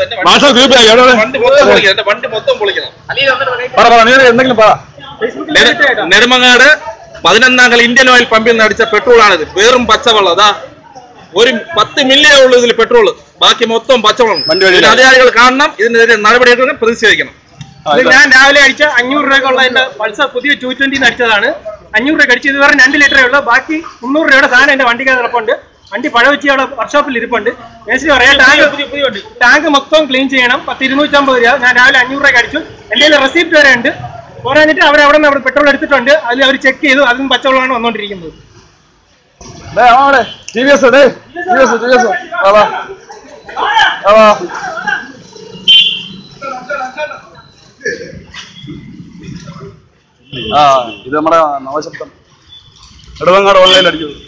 എന്റെ വണ്ടി- മാസം ഗ്രൂപ്പ് എവിടെ വണ്ടി മൊത്തം പൊളിക്കണം എന്റെ വണ്ടി മൊത്തം പൊളിക്കണം പറ പറ നീ എന്തെങ്കിലും പറ നെട- നെടുമങ്ങാട് പതിനൊന്നാം ഇന്ത്യൻ ഓയിൽ പമ്പിൽ നിന്ന് അടിച്ച പെട്രോളാണിത് വെറും പച്ചവെള്ളം അതാ ഒരു പത്ത് മില്യേ ഉള്ളൂ ഇതിൽ പെട്രോൾ ബാക്കി മൊത്തം പച്ചവെള്ളം വണ്ടി വഴിയിലാ? ഇതിന് അധികാരികൾ കാണണം ഇതിനെതിരെ നടപടിയെടുക്കണം പ്രതിഷേധിക്കണം ആ, ഇത് ഇതാ. ഞാൻ രാവിലെ അടിച്ച അഞ്ഞൂറ് രൂപയ്ക്കുള്ള എന്റെ പൾസർ പുതിയ ടു ട്വന്റി അടിച്ചതാണ് അഞ്ഞൂറ് രൂപ അടിച്ച് ഇത് വെറും രണ്ട് ലിറ്ററേ ഉള്ളൂ ബാക്കി മുന്നൂറ് രൂപയുടെ സാധനം എന്റെ വണ്ടിക്ക് കിടപ്പുണ്ട് വണ്ടി പഴവച്ചി അവിടെ വർക്ക്ഷോപ്പിൽ ഇരിപ്പുണ്ട് മേശരി പറയാം ടാങ്ക് ടാങ്ക് മൊത്തം ക്ലീൻ ചെയ്യണം പത്ത് ഇരുന്നൂറ്റമ്പത് രൂപ ഞാൻ രാവിലെ അഞ്ഞൂറ് രൂപ അടിച്ചു എന്റെ കയ്യിൽ റെസിപ്റ്റ് വരെ ഉണ്ട് പോരാഞ്ഞിട്ട് അവർ അവിടെ നിന്ന് അവിടെ പെട്രോൾ എടുത്തിട്ടുണ്ട് അതിൽ അവർ ചെക്ക് ചെയ്തു അതിന് പച്ചവെള്ളമാണ് വന്നുകൊണ്ടിരിക്കുന്നത് ഡേ അവിടെ ടി വി എസ് ഡേ T V S T V S വാ വാ വാ വാ ആ ഇത് നമ്മുടെ നവശബ്ദം നെടുവങ്ങാട് ഓൺലൈനിൽ അടിച്ചത്